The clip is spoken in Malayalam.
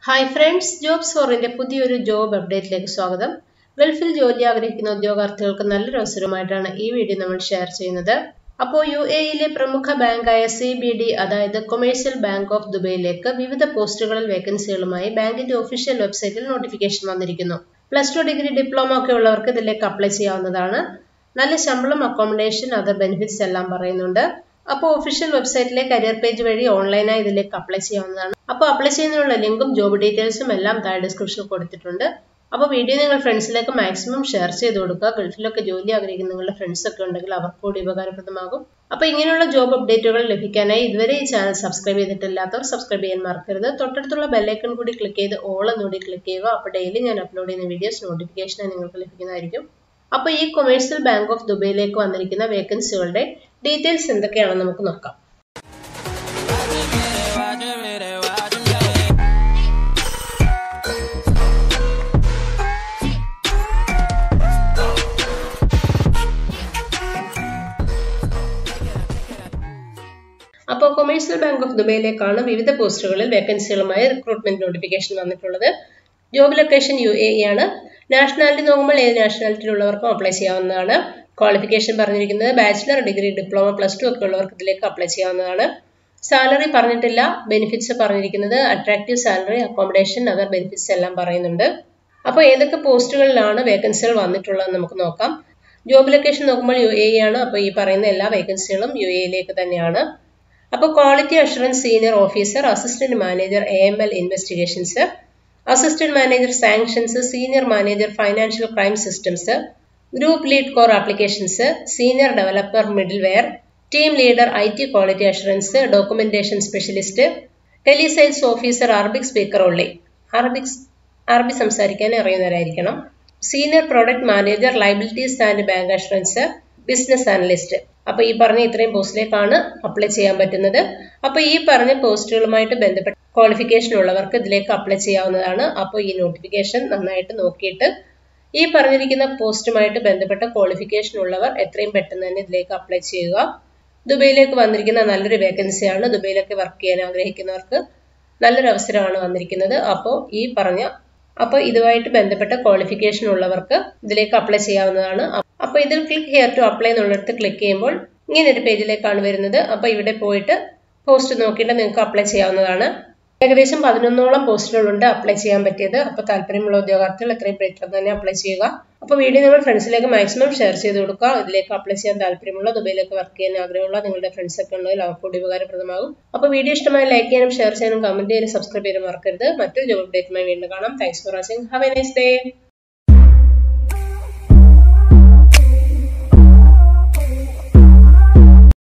ഹായ് ഫ്രണ്ട്സ് ജോബ്സ് ഫോറിന്റെ പുതിയൊരു ജോബ് അപ്ഡേറ്റിലേക്ക് സ്വാഗതം ഗൾഫിൽ ജോലി ആഗ്രഹിക്കുന്ന ഉദ്യോഗാർത്ഥികൾക്ക് നല്ലൊരു അവസരമായിട്ടാണ് ഈ വീഡിയോ നമ്മൾ ഷെയർ ചെയ്യുന്നത് അപ്പോൾ യു എയിലെ പ്രമുഖ ബാങ്കായ സി ബി ഡി അതായത് കൊമേഴ്സ്യൽ ബാങ്ക് ഓഫ് ദുബൈയിലേക്ക് വിവിധ പോസ്റ്റുകളിൽ വേക്കൻസികളുമായി ബാങ്കിന്റെ ഒഫീഷ്യൽ വെബ്സൈറ്റിൽ നോട്ടിഫിക്കേഷൻ വന്നിരിക്കുന്നു പ്ലസ് ടു ഡിഗ്രി ഡിപ്ലോമ ഒക്കെ ഉള്ളവർക്ക് ഇതിലേക്ക് അപ്ലൈ ചെയ്യാവുന്നതാണ് നല്ല ശമ്പളം അക്കോമഡേഷൻ അതർ ബെനിഫിറ്റ്സ് എല്ലാം പറയുന്നുണ്ട് അപ്പോൾ ഒഫീഷ്യൽ വെബ്സൈറ്റിലെ കരിയർ പേജ് വഴി ഓൺലൈനായി ഇതിലേക്ക് അപ്ലൈ ചെയ്യാവുന്നതാണ് അപ്പോൾ അപ്ലൈ ചെയ്യുന്നതിനുള്ള ലിങ്കും ജോബ് ഡീറ്റെയിൽസും എല്ലാം താഴെ ഡിസ്ക്രിപ്ഷനിൽ കൊടുത്തിട്ടുണ്ട് അപ്പോൾ വീഡിയോ നിങ്ങൾ ഫ്രണ്ട്സിലേക്ക് മാക്സിമം ഷെയർ ചെയ്ത് കൊടുക്കുക ഗൾഫിലൊക്കെ ജോലി ആഗ്രഹിക്കുന്ന നിങ്ങളുടെ ഫ്രണ്ട്സ് ഒക്കെ ഉണ്ടെങ്കിൽ അവർക്ക് കൂടി ഉപകാരപ്രദമാകും അപ്പോൾ ഇങ്ങനെയുള്ള ജോബ് അപ്ഡേറ്റുകൾ ലഭിക്കാനായി ഇതുവരെ ഈ ചാനൽ സബ്സ്ക്രൈബ് ചെയ്തിട്ടില്ലാത്തവർ സബ്സ്ക്രൈബ് ചെയ്യാൻ മറക്കരുത് തൊട്ടടുത്തുള്ള ബെല്ലൈക്കൺ കൂടി ക്ലിക്ക് ചെയ്ത് ഓൾ എന്നുകൂടി ക്ലിക്ക് ചെയ്യുക അപ്പോൾ ഡെയിലി ഞാൻ അപ്ലോഡ് ചെയ്യുന്ന വീഡിയോസ് നോട്ടിഫിക്കേഷനായി നിങ്ങൾക്ക് ലഭിക്കുന്നതായിരിക്കും അപ്പോൾ ഈ കൊമേഴ്സ്യൽ ബാങ്ക് ഓഫ് ദുബൈയിലേക്ക് വന്നിരിക്കുന്ന വേക്കൻസികളുടെ ഡീറ്റെയിൽസ് എന്തൊക്കെയാണെന്ന് നമുക്ക് നോക്കാം അപ്പോൾ കൊമേഴ്സ്യൽ ബാങ്ക് ഓഫ് ദുബൈയിലേക്കാണ് വിവിധ പോസ്റ്റുകളിൽ വേക്കൻസികളുമായി റിക്രൂട്ട്മെന്റ് നോട്ടിഫിക്കേഷൻ വന്നിട്ടുള്ളത് ജോബ് ലൊക്കേഷൻ യു എ ആണ് നാഷണാലിറ്റി നോക്കുമ്പോൾ ഏത് നാഷണാലിറ്റിയിലുള്ളവർക്കും അപ്ലൈ ചെയ്യാവുന്നതാണ് ക്വാളിഫിക്കേഷൻ പറഞ്ഞിരിക്കുന്നത് bachelor degree diploma plus two ഒക്കെ ഉള്ളവർക്ക് ഇതിലേക്ക് അപ്ലൈ ചെയ്യാവുന്നതാണ് സാലറി പറഞ്ഞിട്ടില്ല ബെനിഫിറ്റ്സ് പറഞ്ഞിരിക്കുന്നത് attractive salary accommodation other benefits എല്ലാം പറയുന്നുണ്ട് അപ്പോൾ ഏതൊക്കെ പോസ്റ്റുകളിലാണ് വേക്കൻസികൾ വന്നിട്ടുള്ളത് നമുക്ക് നോക്കാം ജോബ് ലൊക്കേഷൻ നോക്കുമ്പോൾ യു എ ആണ് അപ്പോൾ ഈ പറയുന്ന എല്ലാ വേക്കൻസികളും യു എയിലേക്ക് തന്നെയാണ് അപ്പോൾ quality assurance senior officer assistant manager A M L investigations assistant manager sanctions senior manager financial crime systems group lead core applications senior developer middleware team leader I T quality assurance documentation specialist telesales officer Arabic speaker ഉള്ളി അറബിക് അറബി സംസാരിക്കാൻ അറിയുന്നവരായിരിക്കണം senior product manager liabilities and bank assurance business analyst അപ്പൊ ഈ പറഞ്ഞ ഇത്രയും പോസ്റ്റിലേക്കാണ് അപ്ലൈ ചെയ്യാൻ പറ്റുന്നത് അപ്പൊ ഈ പറഞ്ഞ പോസ്റ്റുകളുമായിട്ട് ബന്ധപ്പെട്ട ക്വാളിഫിക്കേഷൻ ഉള്ളവർക്ക് ഇതിലേക്ക് അപ്ലൈ ചെയ്യാവുന്നതാണ് അപ്പോൾ ഈ നോട്ടിഫിക്കേഷൻ നന്നായിട്ട് നോക്കിയിട്ട് ഈ പറഞ്ഞിരിക്കുന്ന പോസ്റ്റുമായിട്ട് ബന്ധപ്പെട്ട ക്വാളിഫിക്കേഷൻ ഉള്ളവർ എത്രയും പെട്ടെന്ന് തന്നെ ഇതിലേക്ക് അപ്ലൈ ചെയ്യുക ദുബൈയിലേക്ക് വന്നിരിക്കുന്ന നല്ലൊരു വേക്കൻസിയാണ് ദുബൈയിലൊക്കെ വർക്ക് ചെയ്യാൻ ആഗ്രഹിക്കുന്നവർക്ക് നല്ലൊരു അവസരമാണ് വന്നിരിക്കുന്നത് അപ്പോൾ ഈ പറഞ്ഞ അപ്പോൾ ഇതുമായിട്ട് ബന്ധപ്പെട്ട ക്വാളിഫിക്കേഷൻ ഉള്ളവർക്ക് ഇതിലേക്ക് അപ്ലൈ ചെയ്യാവുന്നതാണ് അപ്പോൾ ഇതിൽ ക്ലിക്ക് ഹിയർ ടു അപ്ലൈ എന്നുള്ളിടത്ത് ക്ലിക്ക് ചെയ്യുമ്പോൾ ഇങ്ങനെ ഒരു പേജിലേക്കാണ് വരുന്നത് അപ്പോൾ ഇവിടെ പോയിട്ട് പോസ്റ്റ് നോക്കിയിട്ട് നിങ്ങൾക്ക് അപ്ലൈ ചെയ്യാവുന്നതാണ് ഏകദേശം പതിനൊന്നോളം പോസ്റ്റുകളുണ്ട് അപ്ലൈ ചെയ്യാൻ പറ്റിയത് അപ്പോൾ താല്പര്യമുള്ള ഉദ്യോഗാർത്ഥികൾ എത്രയും പെട്ടെന്ന് തന്നെ അപ്ലൈ ചെയ്യുക അപ്പോൾ വീഡിയോ നിങ്ങൾ ഫ്രണ്ട്സിലേക്ക് മാക്സിമം ഷെയർ ചെയ്ത് കൊടുക്കുക ഇതിലേക്ക് അപ്ലൈ ചെയ്യാൻ താല്പര്യമുള്ള ദുബൈയിലേക്ക് വർക്ക് ചെയ്യാൻ ആഗ്രഹമുള്ള നിങ്ങളുടെ ഫ്രണ്ട്സ് ഒക്കെ ഉണ്ടെങ്കിൽ അവർക്ക് കൂടി ഉപകാരപ്രദമാകും അപ്പോൾ വീഡിയോ ഇഷ്ടമായി ലൈക്ക് ചെയ്യാനും ഷെയർ ചെയ്യാനും കമന്റ് ചെയ്യാനും സബ്സ്ക്രൈബ് ചെയ്യാനും മറക്കരുത് മറ്റൊരു ജോബ് അപ്ഡേറ്റുമായി വീണ്ടും കാണാം thanks for watching have a nice day